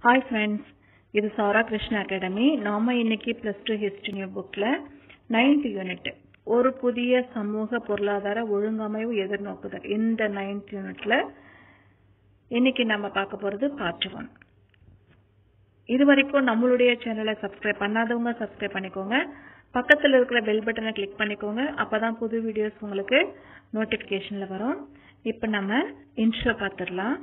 hi friends இது சாரா Krishna academy நாம இன்னைக்கு பிளஸ் டூ ஹிஸ்டரி நியூ புக்ல நைன்த் யூனிட் ஒரு புதிய சமூக பொருளாதார ஒழுங்கமைவு எதிர்நோக்குதல் இந்த நைன்த் யூனிட்ல இன்னைக்கு நம்ம பார்க்க போறது பார்ட் ஒன் இது வரைக்கும் நம்மளுடைய சேனலை சப்ஸ்கிரைப் பண்ணாதவங்க சப்ஸ்கிரைப் பண்ணிக்கோங்க பக்கத்தில் இருக்கிற பெல் பட்டனை கிளிக் பண்ணிக்கோங்க அப்பதான் புது வீடியோஸ் உங்களுக்கு நோட்டிபிகேஷன்ல வரும் இப்போ நம்ம இன்ட்ரோ பார்த்துடலாம்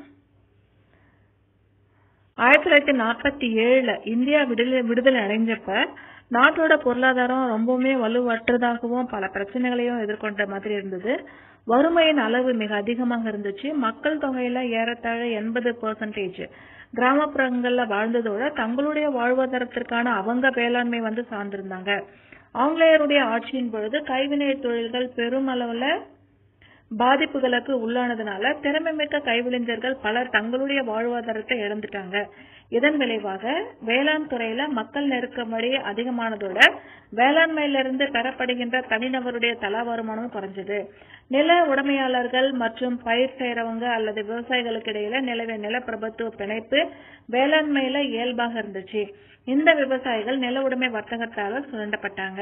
ஆயிரத்தி தொள்ளாயிரத்தி நாற்பத்தி ஏழுல இந்தியா விடுதலை விடுதலை அடைஞ்சப்ப நாட்டோட பொருளாதாரம் ரொம்பவுமே வலுவற்றதாகவும் பல பிரச்சனைகளையும் எதிர்கொண்ட மாதிரி இருந்தது வறுமையின் அளவு மிக அதிகமாக இருந்துச்சு மக்கள் தொகையில ஏறத்தாழ எண்பது பெர்சன்டேஜ் கிராமப்புறங்கள்ல வாழ்ந்ததோட தங்களுடைய வாழ்வாதாரத்திற்கான அவங்க வேளாண்மை வந்து சார்ந்திருந்தாங்க ஆங்கிலேயருடைய ஆட்சியின் பொழுது கைவினை தொழில்கள் பெருமளவுல பாதிப்புகளுக்கு உள்ளானதுனால திறமைமிக்க கைவிளைஞர்கள் பலர் தங்களுடைய வாழ்வாதாரத்தை இழந்துட்டாங்க இதன் விளைவாக வேளாண் துறையில மக்கள் நெருக்கடி அதிகமானதோட வேளாண்மையிலிருந்து பெறப்படுகின்ற தனிநபருடைய தலா வருமானமும் குறைஞ்சது நில உடைமையாளர்கள் மற்றும் பயிர் செய்யறவங்க அல்லது விவசாயிகளுக்கு இடையில நிலவிய நிலப்பிரபுத்துவ பிணைப்பு வேளாண்மையில இயல்பாக இருந்துச்சு இந்த விவசாயிகள் நில உடைமை வர்த்தகத்தால சுரண்டப்பட்டாங்க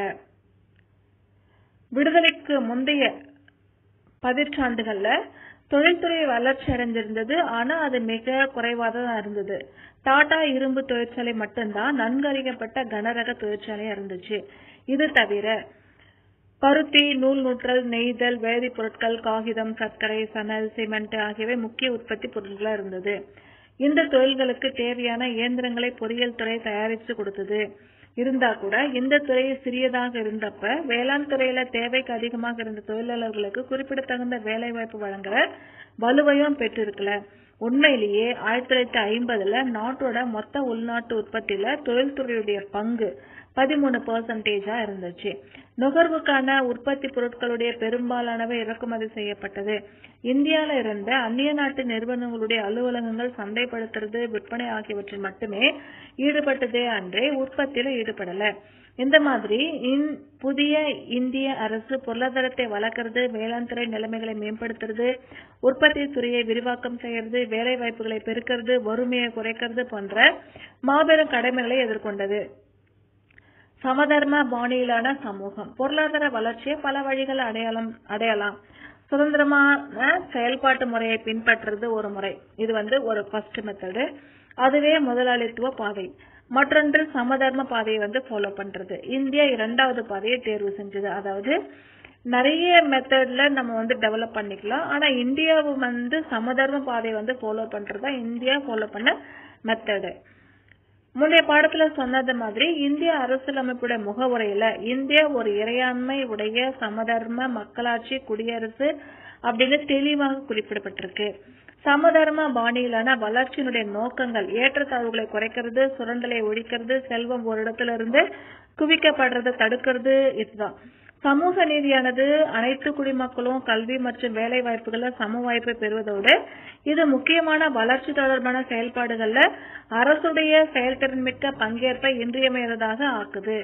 விடுதலைக்கு முந்தைய பதிற்றாண்டுகள்ல தொழில்துறை வளர்ச்சி அடைஞ்சிருந்தது ஆனா அது மிக குறைவாக தான் இருந்தது டாடா இரும்பு தொழிற்சாலை மட்டும்தான் நன்கு அறியப்பட்ட கனரக தொழிற்சாலையா இருந்துச்சு இது தவிர பருத்தி நூல் நூற்றல் நெய்தல் வேதிப்பொருட்கள் காகிதம் சர்க்கரை சணல் சிமெண்ட் ஆகியவை முக்கிய உற்பத்தி பொருட்களா இருந்தது இந்த தொழில்களுக்கு தேவையான இயந்திரங்களை பொறியியல் துறை தயாரித்து கொடுத்தது இருந்தா கூட இந்த துறை சிறியதாக இருந்தப்ப வேளாண் துறையில தேவைக்கு அதிகமாக இருந்த தொழிலாளர்களுக்கு குறிப்பிடத்தகுந்த வேலை வாய்ப்பு வழங்குற வலுவையும் பெற்றிருக்கல உண்மையிலேயே ஆயிரத்தி தொள்ளாயிரத்தி ஐம்பதுல நாட்டோட மொத்த உள்நாட்டு உற்பத்தியில தொழில்துறையுடைய பங்கு பதிமூணு பெர்சன்டேஜா இருந்துச்சு நுகர்வுக்கான உற்பத்தி பொருட்களுடைய பெரும்பாலானவை இறக்குமதி செய்யப்பட்டது இந்தியால இருந்த அந்நிய நாட்டு நிறுவனங்களுடைய அலுவலகங்கள் சந்தைப்படுத்துறது விற்பனை ஆகியவற்றில் மட்டுமே ஈடுபட்டதே அன்றே உற்பத்தியில ஈடுபடல இந்த மாதிரி புதிய இந்திய அரசு பொருளாதாரத்தை வளர்க்கறது வேளாண் துறை நிலைமைகளை மேம்படுத்துறது உற்பத்தி துறையை விரிவாக்கம் செய்யறது வேலை வாய்ப்புகளை பெருக்கிறது வறுமையை குறைக்கிறது போன்ற மாபெரும் கடமைகளை எதிர்கொண்டது சமதர்ம பாணியிலான சமூகம் பொருளாதார வளர்ச்சியை பல வழிகள் அடையாளம் அடையலாம் சுதந்திரமான செயல்பாட்டு முறையை பின்பற்றுறது ஒரு முறை இது வந்து ஒரு ஃபர்ஸ்ட் மெத்தடு அதுவே முதலாளித்துவ பாதை மற்றொன்று சமதர்ம பாதையை வந்து ஃபாலோ பண்றது இந்தியா இரண்டாவது பாதையை தேர்வு செஞ்சது அதாவது நிறைய மெத்தட்ல நம்ம வந்து டெவலப் பண்ணிக்கலாம் ஆனா இந்தியாவு வந்து சமதர்ம பாதையை வந்து ஃபாலோ பண்றதா இந்தியா ஃபாலோ பண்ண மெத்தடு முந்தைய பாடத்துல சொன்னது மாதிரி இந்திய அரசியலமைப்புடைய முகவுரையில இந்தியா ஒரு இறையாண்மை உடைய சமதர்ம மக்களாட்சி குடியரசு அப்படின்னு தெளிவாக குறிப்பிடப்பட்டிருக்கு சமதர்ம பாணியிலான வளர்ச்சியினுடைய நோக்கங்கள் ஏற்றத்தாழ்வுகளை குறைக்கிறது சுரண்டலை ஒழிக்கிறது செல்வம் ஒரு இடத்துல இருந்து குவிக்கப்படுறதை தடுக்கிறது இதுதான் சமூக நீதியானது அனைத்து குடிமக்களும் கல்வி மற்றும் வேலை வாய்ப்புகளை சம வாய்ப்பை பெறுவதோடு இது முக்கியமான வளர்ச்சி தொடர்பான செயல்பாடுகள்ல அரசுடைய செயல்திறன் மிக்க பங்கேற்பை இன்றியமையாததாக ஆக்குது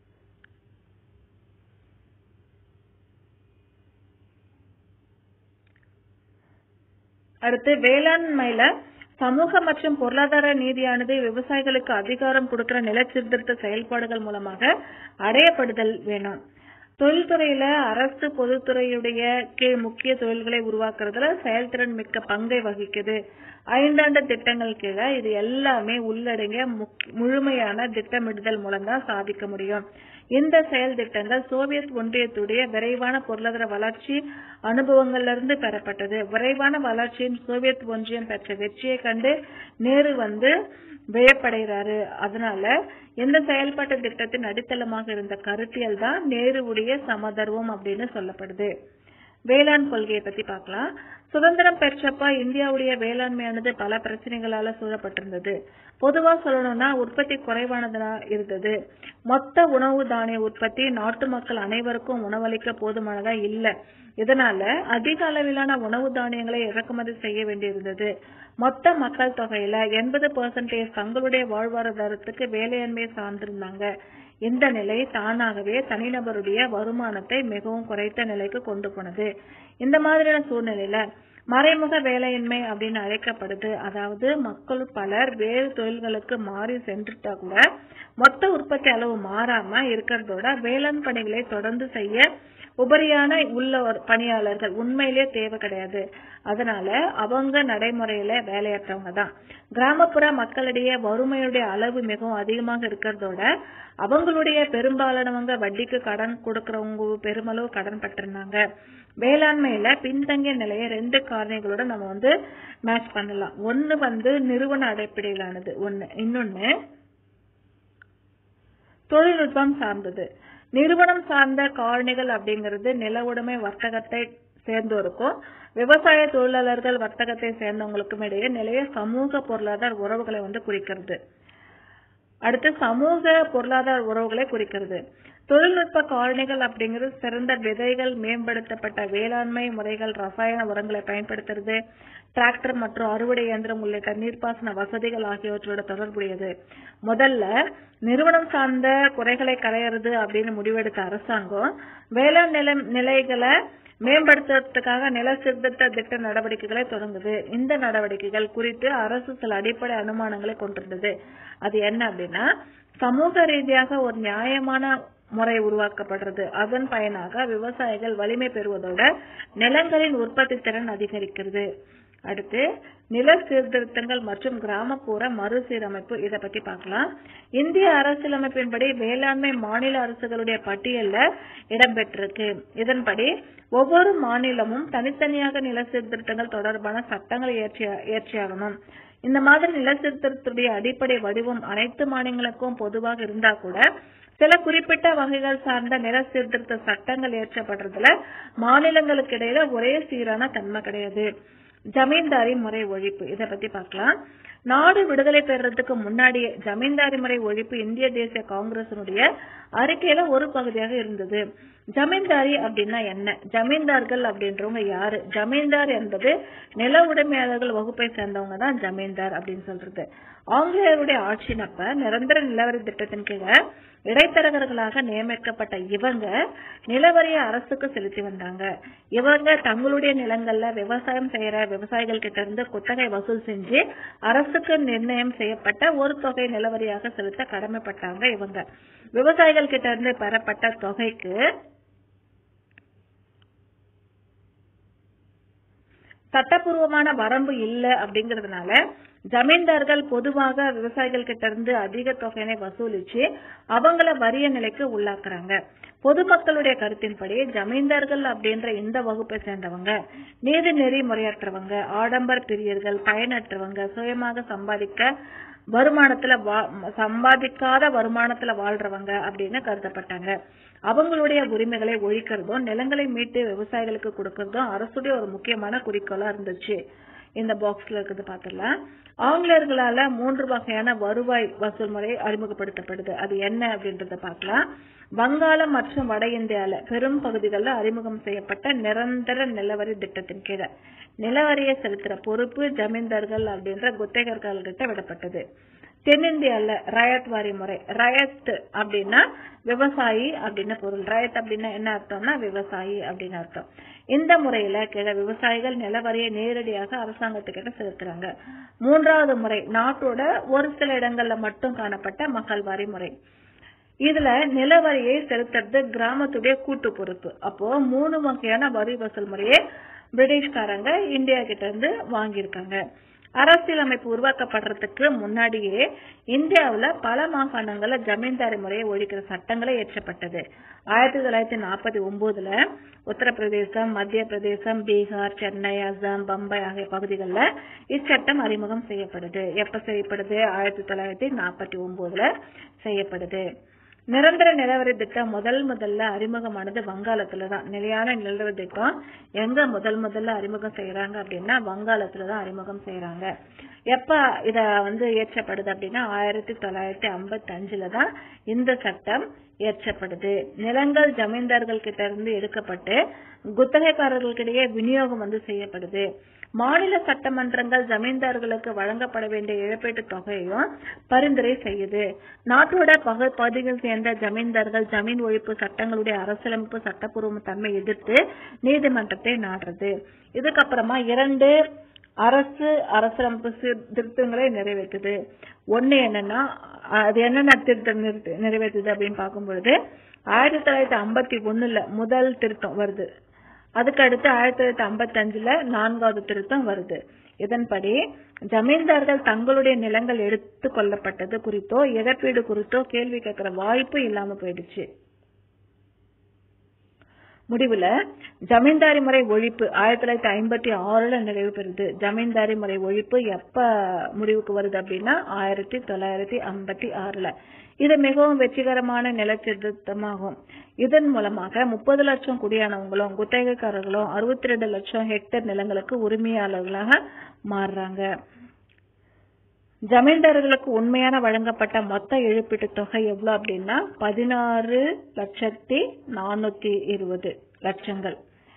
அடுத்து வேளாண்மையில சமூக மற்றும் பொருளாதார நீதியானது விவசாயிகளுக்கு அதிகாரம் கொடுக்கிற நில சீர்திருத்த செயல்பாடுகள் மூலமாக அடையப்படுதல் வேணும் தொழில்துறையில அரசு பொதுத்துறையுடைய கீழ் முக்கிய தொழில்களை உருவாக்குறதுல செயல்திறன் மிக்க பங்கை வகிக்குது ஐந்தாண்டு திட்டங்கள் கீழே இது எல்லாமே உள்ளடங்கிய முழுமையான திட்டமிடுதல் மூலம் தான் சாதிக்க முடியும் இந்த செயல் திட்டங்கள் சோவியத் ஒன்றியத்துடைய விரைவான பொருளாதார வளர்ச்சி அனுபவங்கள்ல இருந்து பெறப்பட்டது விரைவான வளர்ச்சியின் சோவியத் ஒன்றியம் பெற்ற வெற்றியை கண்டு நேரு வந்து வியப்படைகிறாரு அதனால இந்த செயல்பாட்டு திட்டத்தின் அடித்தளமாக இருந்த கருத்தியல் தான் நேருவுடைய சமதர்வம் அப்படின்னு சொல்லப்படுது வேளாண் கொள்கையை பத்தி பார்க்கலாம் சுதந்திரம் பெற்றப்ப இந்தியாவுடைய வேளாண்மையானது பல பிரச்சனைகளால சூழப்பட்டிருந்தது பொதுவா சொல்லணும்னா உற்பத்தி குறைவானதா இருந்தது மொத்த உணவு தானிய உற்பத்தி நாட்டு மக்கள் அனைவருக்கும் உணவளிக்க போதுமானதா இல்ல இதனால அதிக அளவிலான உணவு தானியங்களை இறக்குமதி செய்ய வேண்டியிருந்தது மொத்த மக்கள் தொகையில எண்பது பெர்சன்டேஜ் தங்களுடைய வாழ்வாதாரத்துக்கு வேலையின்மையை சார்ந்திருந்தாங்க இந்த நிலை தானாகவே தனிநபருடைய வருமானத்தை மிகவும் குறைத்த நிலைக்கு கொண்டு போனது இந்த மாதிரியான சூழ்நிலையில மறைமுக வேலையின்மை அப்படின்னு அழைக்கப்படுது அதாவது மக்கள் பலர் வேறு தொழில்களுக்கு மாறி சென்றுட்டா கூட மொத்த உற்பத்தி அளவு மாறாம இருக்கிறதோட வேளாண் பணிகளை தொடர்ந்து செய்ய உபரியான உள்ள ஒரு பணியாளர்கள் உண்மையிலேயே தேவை கிடையாது அதனால அவங்க நடைமுறையில வேலையற்றவங்க தான் கிராமப்புற மக்களிடையே வறுமையுடைய அளவு மிகவும் அதிகமாக இருக்கிறதோட அவங்களுடைய பெரும்பாலானவங்க வட்டிக்கு கடன் கொடுக்கறவங்க பெருமளவு கடன் பட்டிருந்தாங்க வேளாண்மையில பின்தங்கிய நிலையை ரெண்டு காரணிகளோட நம்ம வந்து மேட்ச் பண்ணலாம் ஒன்னு வந்து நிறுவன அடிப்படையிலானது ஒன்னு இன்னொன்னு தொழில்நுட்பம் சார்ந்தது நிறுவனம் சார்ந்த காரணிகள் அப்படிங்கிறது நில உடைமை வர்த்தகத்தை சேர்ந்தோருக்கும் விவசாய தொழிலாளர்கள் வர்த்தகத்தை சேர்ந்தவங்களுக்கும் இடையே நிலைய சமூக பொருளாதார உறவுகளை வந்து குறிக்கிறது அடுத்து சமூக பொருளாதார உறவுகளை குறிக்கிறது தொழில்நுட்ப காரணிகள் அப்படிங்கிறது சிறந்த விதைகள் மேம்படுத்தப்பட்ட வேளாண்மை முறைகள் ரசாயன உரங்களை பயன்படுத்துறது டிராக்டர் மற்றும் அறுவடை இயந்திரம் உள்ளிட்ட நீர்ப்பாசன வசதிகள் ஆகியவற்றோட தொடர்புடையது முதல்ல நிறுவனம் சார்ந்த குறைகளை களையிறது அப்படின்னு முடிவெடுத்த அரசாங்கம் வேளாண் நில நிலைகளை மேம்படுத்துறதுக்காக நில சீர்திருத்த திட்ட நடவடிக்கைகளை தொடங்குது இந்த நடவடிக்கைகள் குறித்து அரசு சில அடிப்படை அனுமானங்களை கொண்டிருந்தது அது என்ன அப்படின்னா சமூக ரீதியாக ஒரு நியாயமான முறை உருவாக்கப்படுறது அதன் பயனாக விவசாயிகள் வலிமை பெறுவதோட நிலங்களின் உற்பத்தி திறன் அதிகரிக்கிறது அடுத்து நில சீர்திருத்தங்கள் மற்றும் கிராமப்புற மறுசீரமைப்பு இத பத்தி பார்க்கலாம் இந்திய அரசியலமைப்பின்படி வேளாண்மை மாநில அரசுகளுடைய பட்டியல்ல இடம்பெற்றிருக்கு இதன்படி ஒவ்வொரு மாநிலமும் தனித்தனியாக நில சீர்திருத்தங்கள் தொடர்பான சட்டங்களை இயற்றியாகணும் இந்த மாதிரி நில சீர்திருத்தத்துடைய அடிப்படை வடிவம் அனைத்து மாநிலங்களுக்கும் பொதுவாக இருந்தா கூட சில குறிப்பிட்ட வகைகள் சார்ந்த நில சீர்திருத்த சட்டங்கள் இயற்றப்படுறதுல மாநிலங்களுக்கு இடையில ஒரே சீரான தன்மை கிடையாது ஜமீன்தாரி முறை ஒழிப்பு இத பத்தி பார்க்கலாம் நாடு விடுதலை பெறறதுக்கு முன்னாடியே ஜமீன்தாரி முறை ஒழிப்பு இந்திய தேசிய காங்கிரசினுடைய அறிக்கையில ஒரு பகுதியாக இருந்தது ஜமீன்தாரி அப்படின்னா என்ன ஜமீன்தார்கள் அப்படின்றவங்க யாரு ஜமீன்தார் என்பது நில உடைமையாளர்கள் வகுப்பை சேர்ந்தவங்க தான் ஜமீன்தார் அப்படின்னு சொல்றது ஆங்கிலேயருடைய ஆட்சினப்ப நிரந்தர நிலவரி திட்டத்தின் கீழ இடைத்தரகர்களாக நியமிக்கப்பட்ட இவங்க நிலவரிய அரசுக்கு செலுத்தி வந்தாங்க இவங்க தங்களுடைய நிலங்கள்ல விவசாயம் செய்யற விவசாயிகள் கிட்ட இருந்து குத்தகை வசூல் செஞ்சு அரசுக்கு நிர்ணயம் செய்யப்பட்ட ஒரு தொகை நிலவரியாக செலுத்த கடமைப்பட்டாங்க இவங்க விவசாயிகள் கிட்ட இருந்து பெறப்பட்ட தொகைக்கு சட்டப்பூர்வமான வரம்பு இல்ல அப்படிங்கறதுனால ஜமீன்தார்கள் பொதுவாக விவசாயிகள் கிட்ட இருந்து அதிக தொகையினை வசூலிச்சு அவங்கள வறிய நிலைக்கு உள்ளாக்குறாங்க பொதுமக்களுடைய கருத்தின்படி ஜமீன்தார்கள் அப்படின்ற இந்த வகுப்பை சேர்ந்தவங்க நீதி நெறி முறையற்றவங்க ஆடம்பர பிரியர்கள் பயனற்றவங்க சுயமாக சம்பாதிக்க வருமானத்துல சம்பாதிக்காத வருமானத்துல வாழ்றவங்க அப்படின்னு கருதப்பட்டாங்க அவங்களுடைய உரிமைகளை ஒழிக்கிறதும் நிலங்களை மீட்டு விவசாயிகளுக்கு கொடுக்கறதும் அரசுடைய ஒரு முக்கியமான குறிக்கோளா இருந்துச்சு இந்த பாக்ஸ்ல இருக்குது பாத்திரலாம் ஆங்கிலேயர்களால மூன்று வகையான வருவாய் வசூல் முறை அறிமுகப்படுத்தப்படுது அது என்ன அப்படின்றத பார்க்கலாம் வங்காளம் மற்றும் வட இந்தியால பெரும் பகுதிகளில் அறிமுகம் செய்யப்பட்ட நிரந்தர நிலவரி திட்டத்தின் கீழ நிலவரியை செலுத்துற பொறுப்பு ஜமீன்தார்கள் அப்படின்ற குத்தகர்கள்கிட்ட விடப்பட்டது தென்னிந்தியால ரயத் வாரி முறை ரயத் அப்படின்னா விவசாயி அப்படின்னு பொருள் ரயத் அப்படின்னா என்ன அர்த்தம்னா விவசாயி அப்படின்னு அர்த்தம் இந்த முறையில கிழ விவசாயிகள் நிலவரியை நேரடியாக அரசாங்கத்துக்கிட்ட செலுத்துறாங்க மூன்றாவது முறை நாட்டோட ஒரு சில இடங்கள்ல மட்டும் காணப்பட்ட மக்கள் வாரி முறை இதுல நிலவரியை செலுத்துறது கிராமத்துடைய கூட்டு பொறுப்பு அப்போ மூணு வகையான வரி வசூல் முறையை பிரிட்டிஷ்காரங்க இந்தியா கிட்ட இருந்து வாங்கியிருக்காங்க அரசியலமைப்பு உருவாக்கப்படுறதுக்கு முன்னாடியே இந்தியாவுல பல மாகாணங்கள்ல ஜமீன்தாரி முறையை ஒழிக்கிற சட்டங்களே இயற்றப்பட்டது ஆயிரத்தி தொள்ளாயிரத்தி நாற்பத்தி ஒன்பதுல உத்தரப்பிரதேசம் மத்திய பிரதேசம் பீகார் சென்னை அசாம் பம்பாய் ஆகிய பகுதிகளில் இச்சட்டம் அறிமுகம் செய்யப்படுது எப்ப செய்யப்படுது ஆயிரத்தி தொள்ளாயிரத்தி நாற்பத்தி ஒன்பதுல செய்யப்படுது நிரந்தர நிலவரி திட்டம் முதல் முதல்ல அறிமுகமானது வங்காளத்துல தான் நிலையான நிலவரி திட்டம் எங்க முதல் முதல்ல அறிமுகம் செய்யறாங்க அப்படின்னா வங்காளத்துல தான் அறிமுகம் செய்யறாங்க எப்ப இத வந்து இயற்றப்படுது அப்படின்னா ஆயிரத்தி தொள்ளாயிரத்தி ஐம்பத்தி அஞ்சுல தான் இந்த சட்டம் இயற்றப்படுது நிலங்கள் ஜமீன்தார்கள் கிட்ட இருந்து எடுக்கப்பட்டு குத்தகைக்காரர்களுக்கிடையே விநியோகம் வந்து செய்யப்படுது மாநில சட்டமன்றங்கள் ஜமீன்தார்களுக்கு வழங்கப்பட வேண்டிய இழப்பீட்டுத் தொகையையும் பரிந்துரை செய்யுது நாட்டோட பகு பகுதிகள் சேர்ந்த ஜமீன்தார்கள் ஜமீன் ஒழிப்பு சட்டங்களுடைய அரசியலமைப்பு சட்டப்பூர்வ தன்மை எதிர்த்து நீதிமன்றத்தை நாடுறது இதுக்கப்புறமா இரண்டு அரசு அரசியலமைப்பு திருத்தங்களை நிறைவேற்றுது ஒண்ணு என்னன்னா அது என்னென்ன திருத்தம் நிறுத்து- நிறைவேற்றுது அப்படின்னு பார்க்கும் பொழுது ஆயிரத்தி தொள்ளாயிரத்தி ஐம்பத்தி ஒண்ணுல முதல் திருத்தம் வருது அதுக்கு அடுத்து ஆயிரத்தி தொள்ளாயிரத்தி ஐம்பத்தி அஞ்சுல நான்காவது திருத்தம் வருது இதன்படி ஜமீன்தார்கள் தங்களுடைய நிலங்கள் எடுத்து கொள்ளப்பட்டது குறித்தோ இழப்பீடு குறித்தோ கேள்வி கேட்கிற வாய்ப்பு இல்லாம போயிடுச்சு முடிவுல ஜமீன்தாரி முறை ஒழிப்பு ஆயிரத்தி தொள்ளாயிரத்தி ஐம்பத்தி ஆறுல நிறைவு பெறுது ஜமீன்தாரி முறை ஒழிப்பு எப்ப முடிவுக்கு வருது அப்படின்னா ஆயிரத்தி தொள்ளாயிரத்தி ஐம்பத்தி ஆறுல இது மிகவும் வெற்றிகரமான நிலச்சீர்திருத்தமாகும் இதன் மூலமாக முப்பது லட்சம் குடியானவங்களும் குத்தகைக்காரர்களும் அறுபத்தி ரெண்டு லட்சம் ஹெக்டேர் நிலங்களுக்கு உரிமையாளர்களாக மாறுறாங்க ஜமீன்தார்களுக்கு உண்மையான வழங்கப்பட்ட மொத்த இழப்பீட்டுத் தொகை எவ்வளவு அப்படின்னா பதினாறு லட்சத்தி நானூத்தி இருபது லட்சங்கள்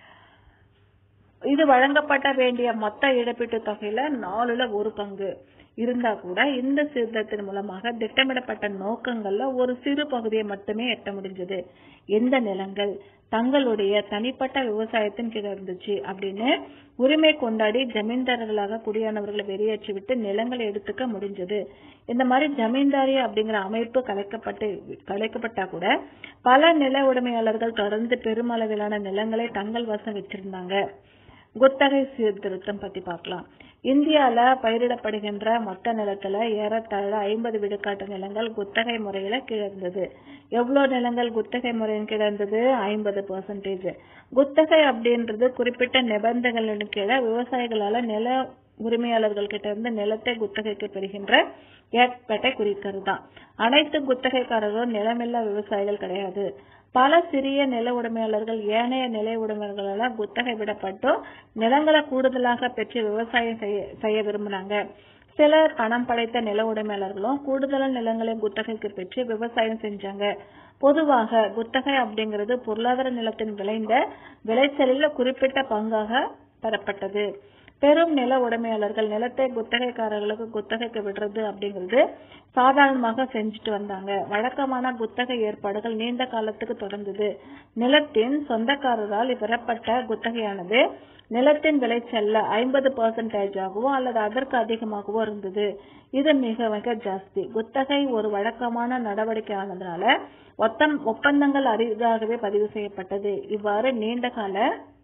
இது வழங்கப்பட வேண்டிய மொத்த இழப்பீட்டுத் தொகையில நாலுல ஒரு பங்கு இருந்தா கூட இந்த சீர்திருத்தத்தின் மூலமாக திட்டமிடப்பட்ட நோக்கங்கள்ல ஒரு சிறு பகுதியை மட்டுமே எட்ட முடிஞ்சது எந்த நிலங்கள் தங்களுடைய தனிப்பட்ட விவசாயத்தின் கீழ இருந்துச்சு அப்படின்னு உரிமை கொண்டாடி ஜமீன்தாரர்களாக குடியானவர்களை வெளியேற்றி விட்டு நிலங்களை எடுத்துக்க முடிஞ்சது இந்த மாதிரி ஜமீன்தாரி அப்படிங்கிற அமைப்பு கலைக்கப்பட்டு கலைக்கப்பட்டா கூட பல நில உடைமையாளர்கள் தொடர்ந்து பெருமளவிலான நிலங்களை தங்கள் வசம் வச்சிருந்தாங்க குத்தகை சீர்திருத்தம் பத்தி பார்க்கலாம் இந்தியால பயிரிடப்படுகின்ற மொத்த நிலத்துல ஏறத்தாழ ஐம்பது விழுக்காட்டு நிலங்கள் குத்தகை முறையில கிழந்தது எவ்வளவு நிலங்கள் குத்தகை முறையின் கிழந்தது ஐம்பது பெர்சன்டேஜ் குத்தகை அப்படின்றது குறிப்பிட்ட நிபந்தனைகளின் கீழே விவசாயிகளால நில உரிமையாளர்கள் கிட்ட இருந்து நிலத்தை குத்தகைக்கு பெறுகின்ற ஏற்பாட்டை குறிக்கிறது தான் அனைத்து குத்தகைக்காரர்களும் நிலமில்லா விவசாயிகள் கிடையாது பல சிறிய நில உடைமையாளர்கள் ஏனைய நில உடைமையாளர்களால குத்தகை விடப்பட்டும் நிலங்களை கூடுதலாக பெற்று விவசாயம் செய்ய செய்ய விரும்பினாங்க சில பணம் படைத்த நில உடைமையாளர்களும் கூடுதலான நிலங்களை குத்தகைக்கு பெற்று விவசாயம் செஞ்சாங்க பொதுவாக குத்தகை அப்படிங்கிறது பொருளாதார நிலத்தின் விளைந்த விளைச்சலில் குறிப்பிட்ட பங்காக பெறப்பட்டது பெரும் நில உடைமையாளர்கள் நிலத்தை குத்தகைக்காரர்களுக்கு குத்தகைக்கு விடுறது அப்படிங்கிறது சாதாரணமாக செஞ்சுட்டு வந்தாங்க வழக்கமான குத்தகை ஏற்பாடுகள் நீண்ட காலத்துக்கு தொடர்ந்தது நிலத்தின் சொந்தக்காரரால் பெறப்பட்ட குத்தகையானது நிலத்தின் விளைச்சல்ல ஐம்பது பர்சன்டேஜ் ஆகவோ அல்லது அதற்கு அதிகமாகவோ இருந்தது இது மிக மிக ஜாஸ்தி குத்தகை ஒரு வழக்கமான நடவடிக்கை ஆனதுனால ஒத்தம் ஒப்பந்தங்கள் அரிதாகவே பதிவு செய்யப்பட்டது இவ்வாறு நீண்ட கால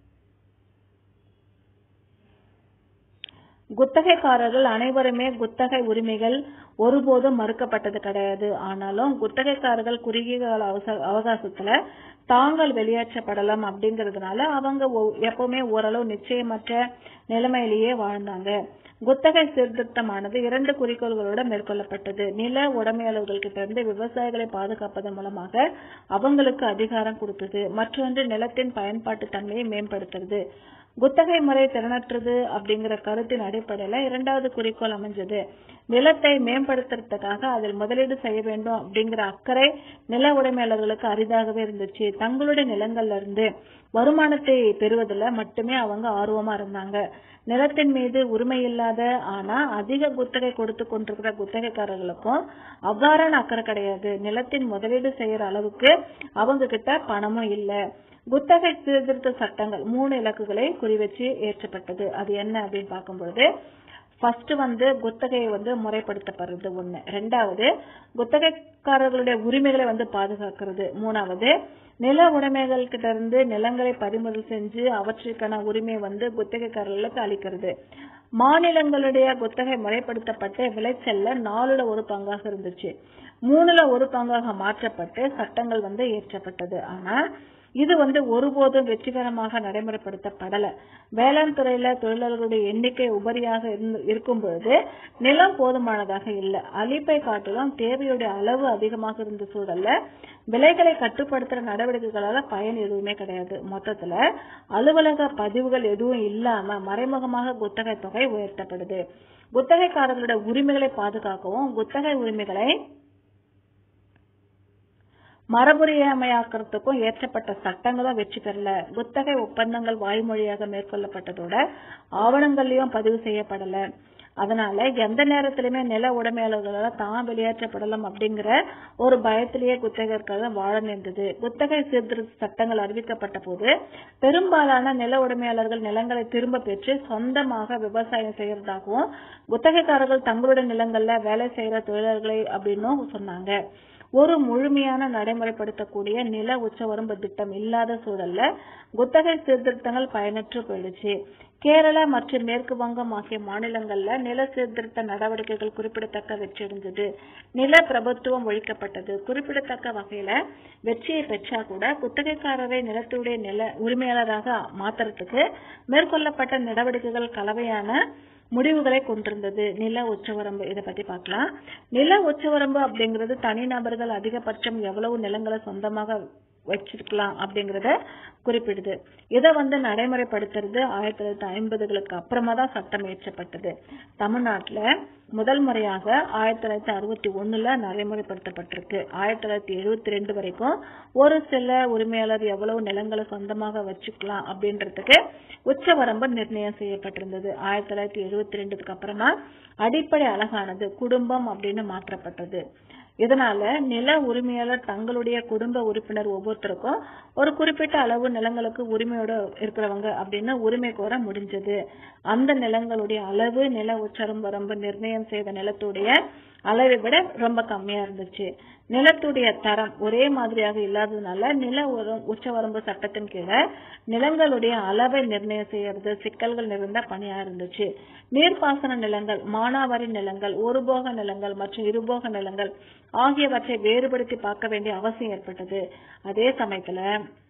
குத்தகைக்காரர்கள் அனைவருமே குத்தகை உரிமைகள் ஒருபோதும் மறுக்கப்பட்டது கிடையாது ஆனாலும் குத்தகைக்காரர்கள் குறுகிய கால அவச- அவகாசத்துல தாங்கள் வெளியேற்றப்படலாம் அப்படிங்கறதுனால அவங்க ஒ- எப்பவுமே ஓரளவு நிச்சயமற்ற நிலைமையிலேயே வாழ்ந்தாங்க குத்தகை சீர்திருத்தமானது இரண்டு குறிக்கோள்களோட மேற்கொள்ளப்பட்டது நில உடைமையாளர்கள் கிட்ட இருந்து விவசாயிகளை பாதுகாப்பதன் மூலமாக அவங்களுக்கு அதிகாரம் கொடுத்தது மற்றொன்று நிலத்தின் பயன்பாட்டு தன்மையை மேம்படுத்துறது குத்தகை முறை திறனற்றது அப்படிங்கிற கருத்தின் அடிப்படையில இரண்டாவது குறிக்கோள் அமைஞ்சது நிலத்தை மேம்படுத்துறதுக்காக அதில் முதலீடு செய்ய வேண்டும் அப்படிங்கிற அக்கறை நில உடைமையாளர்களுக்கு அரிதாகவே இருந்துச்சு தங்களுடைய நிலங்கள்ல இருந்து வருமானத்தை பெறுவதில் மட்டுமே அவங்க ஆர்வமா இருந்தாங்க நிலத்தின் மீது உரிமை இல்லாத ஆனா அதிக குத்தகை கொடுத்து கொண்டிருக்கிற குத்தகைக்காரர்களுக்கும் அவ்வாறான அக்கறை கிடையாது நிலத்தின் முதலீடு செய்யற அளவுக்கு அவங்க கிட்ட பணமும் இல்ல குத்தகை சீர்திருத்த சட்டங்கள் மூணு இலக்குகளை குறிவச்சு ஏற்றப்பட்டது அது என்ன அப்படின்னு பார்க்கும்பொழுது ஃபர்ஸ்ட் வந்து குத்தகையை வந்து முறைப்படுத்தப்படுறது ஒண்ணு ரெண்டாவது குத்தகைக்காரர்களுடைய உரிமைகளை வந்து பாதுகாக்கிறது மூணாவது நில உடைமைகள் கிட்ட இருந்து நிலங்களை பறிமுதல் செஞ்சு அவற்றிற்கான உரிமை வந்து குத்தகைக்காரர்களுக்கு அளிக்கிறது மாநிலங்களுடைய குத்தகை முறைப்படுத்தப்பட்டு விளைச்சல்ல நாலுல ஒரு பங்காக இருந்துச்சு மூணுல ஒரு பங்காக மாற்றப்பட்டு சட்டங்கள் வந்து இயற்றப்பட்டது ஆனா இது வந்து ஒருபோதும் வெற்றிகரமாக நடைமுறைப்படுத்தப்படல வேளாண் துறையில தொழிலாளர்களுடைய எண்ணிக்கை உபரியாக இருந்து- இருக்கும் பொழுது நிலம் போதுமானதாக இல்ல அழிப்பை காட்டிலும் தேவையுடைய அளவு அதிகமாக இருந்த சூழல்ல விலைகளை கட்டுப்படுத்துற நடவடிக்கைகளால பயன் எதுவுமே கிடையாது மொத்தத்துல அலுவலக பதிவுகள் எதுவும் இல்லாம மறைமுகமாக குத்தகை தொகை உயர்த்தப்படுது குத்தகைக்காரர்களுடைய உரிமைகளை பாதுகாக்கவும் குத்தகை உரிமைகளை மரபுரிமையாக்கிறதுக்கும் ஏற்றப்பட்ட சட்டங்களும் வெற்றி பெறல குத்தகை ஒப்பந்தங்கள் வாய்மொழியாக மேற்கொள்ளப்பட்டதோட ஆவணங்கள்லயும் பதிவு செய்யப்படல அதனால எந்த நேரத்திலுமே நில உடைமையாளர்களால தான் வெளியேற்றப்படலாம் அப்படிங்கிற ஒரு பயத்திலேயே குத்தகைகள் வாழ நேர்ந்தது குத்தகை சீர்திருத்த சட்டங்கள் அறிவிக்கப்பட்ட போது பெரும்பாலான நில உடைமையாளர்கள் நிலங்களை திரும்ப பெற்று சொந்தமாக விவசாயம் செய்யறதாகவும் குத்தகைக்காரர்கள் தங்களுடைய நிலங்கள்ல வேலை செய்யற தொழிலாளர்களை அப்படின்னு சொன்னாங்க ஒரு முழுமையான நடைமுறைப்படுத்தக்கூடிய நில உச்சவரம்பு திட்டம் இல்லாத சூழல்ல குத்தகை சீர்திருத்தங்கள் பயனற்று போயிடுச்சு கேரளா மற்றும் மேற்கு வங்கம் ஆகிய மாநிலங்கள்ல நில சீர்திருத்த நடவடிக்கைகள் குறிப்பிடத்தக்க வெற்றி அடைந்தது நில பிரபுத்துவம் ஒழிக்கப்பட்டது குறிப்பிடத்தக்க வகையில வெற்றியை பெற்றா கூட குத்தகைக்காரரை நிலத்துடைய நில உரிமையாளராக மாத்துறதுக்கு மேற்கொள்ளப்பட்ட நடவடிக்கைகள் கலவையான முடிவுகளை கொண்டிருந்தது நில உச்சவரம்பு இதை பத்தி பார்க்கலாம் நில உச்சவரம்பு அப்படிங்கிறது தனிநபர்கள் அதிகபட்சம் எவ்வளவு நிலங்களை சொந்தமாக வச்சிருக்கலாம் அப்படிங்கறத குறிப்பிடுது இதை வந்து நடைமுறைப்படுத்துறது ஆயிரத்தி தொள்ளாயிரத்தி ஐம்பதுகளுக்கு அப்புறமா தான் சட்டம் இயற்றப்பட்டது தமிழ்நாட்டுல முதல் முறையாக ஆயிரத்தி தொள்ளாயிரத்தி அறுபத்தி ஒண்ணுல நடைமுறைப்படுத்தப்பட்டிருக்கு ஆயிரத்தி தொள்ளாயிரத்தி எழுபத்தி ரெண்டு வரைக்கும் ஒரு சில உரிமையாளர் எவ்வளவு நிலங்களை சொந்தமாக வச்சுக்கலாம் அப்படின்றதுக்கு உச்சவரம்பு நிர்ணயம் செய்யப்பட்டிருந்தது ஆயிரத்தி தொள்ளாயிரத்தி எழுபத்தி ரெண்டுக்கு அப்புறமா அடிப்படை அழகானது குடும்பம் அப்படின்னு மாற்றப்பட்டது இதனால நில உரிமையாளர் தங்களுடைய குடும்ப உறுப்பினர் ஒவ்வொருத்தருக்கும் ஒரு குறிப்பிட்ட அளவு நிலங்களுக்கு உரிமையோட இருக்கிறவங்க அப்படின்னு உரிமை கோர முடிஞ்சது அந்த நிலங்களுடைய அளவு நில உச்சரம்பு நிர்ணயம் செய்த நிலத்துடைய அளவை விட ரொம்ப கம்மியா இருந்துச்சு நிலத்துடைய தரம் ஒரே மாதிரியாக இல்லாததுனால நில உச்சவரம்பு சட்டத்தின் கீழே நிலங்களுடைய அளவை நிர்ணயம் செய்யறது சிக்கல்கள் நிறைந்த பணியா இருந்துச்சு நீர்ப்பாசன நிலங்கள் மானாவாரி நிலங்கள் ஒருபோக நிலங்கள் மற்றும் இருபோக நிலங்கள் ஆகியவற்றை வேறுபடுத்தி பார்க்க வேண்டிய அவசியம் ஏற்பட்டது அதே சமயத்துல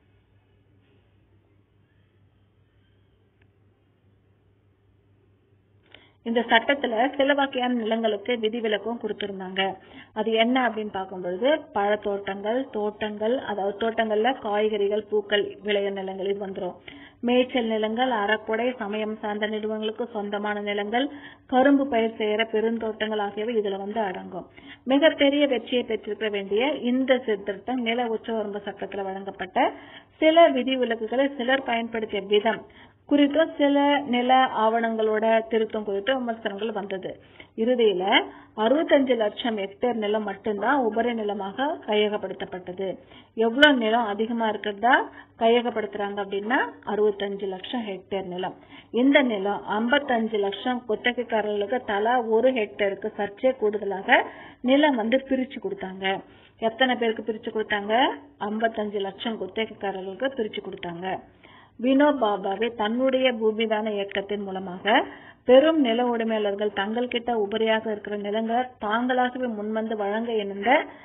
இந்த சட்டத்துல சில வகையான நிலங்களுக்கு விதிவிலக்கும் கொடுத்திருந்தாங்க அது என்ன அப்படின்னு பார்க்கும்பொழுது பழத்தோட்டங்கள் தோட்டங்கள் அதாவது தோட்டங்கள்ல காய்கறிகள் பூக்கள் விளைய நிலங்கள் இது வந்துரும் மேய்ச்சல் நிலங்கள் அறக்குடை சமயம் சார்ந்த நிறுவனங்களுக்கு சொந்தமான நிலங்கள் கரும்பு பயிர் செய்யற பெருந்தோட்டங்கள் ஆகியவை இதுல வந்து அடங்கும் மிகப்பெரிய வெற்றியை பெற்றிருக்க வேண்டிய இந்த சீர்திருத்தம் நில உச்சவரம்பு சட்டத்துல வழங்கப்பட்ட சில விதிவிலக்குகளை சிலர் பயன்படுத்திய விதம் குறித்தும் சில நில ஆவணங்களோட திருத்தம் குறித்தும் விமர்சனங்கள் வந்தது இறுதியில அறுபத்தஞ்சு லட்சம் ஹெக்டேர் நிலம் மட்டும்தான் உபரி நிலமாக கையகப்படுத்தப்பட்டது எவ்வளவு நிலம் அதிகமா இருக்கிறதா கையகப்படுத்துறாங்க அப்படின்னா அறுபத்தஞ்சு லட்சம் ஹெக்டேர் நிலம் இந்த நிலம் ஐம்பத்தஞ்சு லட்சம் குத்தகைக்காரர்களுக்கு தலா ஒரு ஹெக்டேருக்கு சற்றே கூடுதலாக நிலம் வந்து பிரிச்சு கொடுத்தாங்க எத்தனை பேருக்கு பிரிச்சு கொடுத்தாங்க ஐம்பத்தஞ்சு லட்சம் குத்தகைக்காரர்களுக்கு பிரிச்சு கொடுத்தாங்க வினோபாபாவே தன்னுடைய பூமிதான இயக்கத்தின் மூலமாக பெரும் நில உடைமையாளர்கள் தங்கள் கிட்ட உபரியாக இருக்கிற நிலங்களை தாங்களாகவே முன்வந்து வழங்க எண்ணுந்த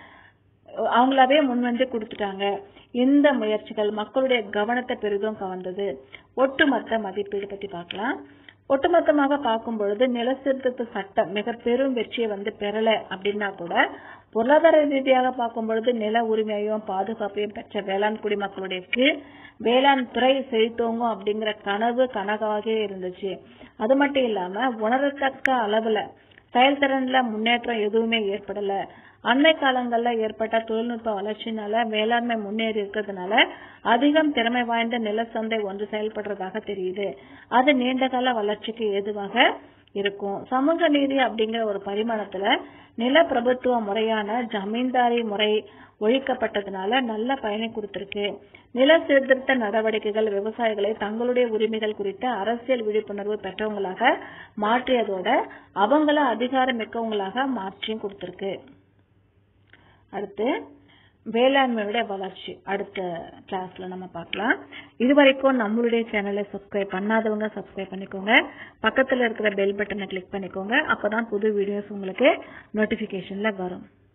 அவங்களாவே முன்வந்து கொடுத்துட்டாங்க இந்த முயற்சிகள் மக்களுடைய கவனத்தை பெரிதும் கவர்ந்தது ஒட்டுமொத்த மதிப்பீடு பத்தி பார்க்கலாம் ஒட்டுமொத்தமாக பார்க்கும் பொழுது நில சீர்திருத்த சட்டம் மிக பெரும் வெற்றியை வந்து பெறல அப்படின்னா கூட பொருளாதார ரீதியாக பார்க்கும் பொழுது நில உரிமையையும் பாதுகாப்பையும் பெற்ற வேளாண் குடிமக்களுடைய கீழ் வேளாண் துறை செழித்தோங்கும் அப்படிங்கிற கனவு கனகாகவே இருந்துச்சு அது மட்டும் இல்லாம உணரத்தக்க அளவுல செயல்திறன்ல முன்னேற்றம் எதுவுமே ஏற்படல அண்மை காலங்கள்ல ஏற்பட்ட தொழில்நுட்ப வளர்ச்சினால வேளாண்மை முன்னேறி இருக்கிறதுனால அதிகம் திறமை வாய்ந்த நில சந்தை ஒன்று செயல்படுறதாக தெரியுது அது நீண்டகால வளர்ச்சிக்கு ஏதுவாக இருக்கும் சமூக நீதி அப்படிங்கிற ஒரு பரிமாணத்துல நில பிரபுத்துவ முறையான ஜமீன்தாரி முறை ஒழிக்கப்பட்டதுனால நல்ல பயனை கொடுத்திருக்கு நில சீர்திருத்த நடவடிக்கைகள் விவசாயிகளை தங்களுடைய உரிமைகள் குறித்த அரசியல் விழிப்புணர்வு பெற்றவங்களாக மாற்றியதோட அவங்கள அதிகாரம் மிக்கவங்களாக மாற்றியும் கொடுத்திருக்கு அடுத்து வேளாண்மையோட வளர்ச்சி அடுத்த கிளாஸ்ல நம்ம பார்க்கலாம் இது வரைக்கும் நம்மளுடைய சேனலை சப்ஸ்கிரைப் பண்ணாதவங்க சப்ஸ்கிரைப் பண்ணிக்கோங்க பக்கத்துல இருக்கிற பெல் பட்டனை கிளிக் பண்ணிக்கோங்க அப்பதான் புது வீடியோஸ் உங்களுக்கு நோட்டிபிகேஷன்ல வரும்